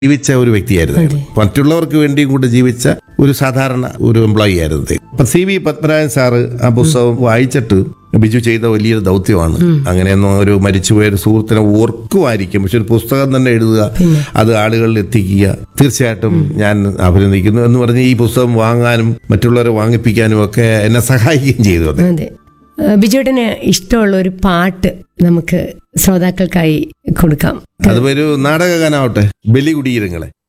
ജീവിച്ച ഒരു വ്യക്തിയായിരുന്നു അയാൾ. മറ്റുള്ളവർക്ക് വേണ്ടിയും കൂടെ ജീവിച്ച ഒരു സാധാരണ ഒരു എംപ്ലോയി ആയിരുന്നു അദ്ദേഹം. അപ്പൊ സി വി പത്മനാഭൻ സാറ് ആ പുസ്തകം വായിച്ചിട്ട് ബിജു ചെയ്ത വലിയൊരു ദൗത്യമാണ് അങ്ങനെയൊന്നും ഒരു മരിച്ചുപോയ ഒരു സുഹൃത്തിനെ ഓർക്കുമായിരിക്കും പക്ഷെ ഒരു പുസ്തകം തന്നെ എഴുതുക അത് ആളുകളിൽ എത്തിക്കുക തീർച്ചയായിട്ടും ഞാൻ അഭിനന്ദിക്കുന്നു എന്ന് പറഞ്ഞ് ഈ പുസ്തകം വാങ്ങാനും മറ്റുള്ളവരെ വാങ്ങിപ്പിക്കാനും ഒക്കെ എന്നെ സഹായിക്കുകയും ചെയ്തു അത് അതെ ആ, ബിജുവേട്ടന് ഇഷ്ടമുള്ള ഒരു പാട്ട് നമുക്ക് ശ്രോതാക്കൾക്കായി കൊടുക്കാം അത് ഒരു നാടകഗാനാവട്ടെ ബലികുടീരങ്ങളെ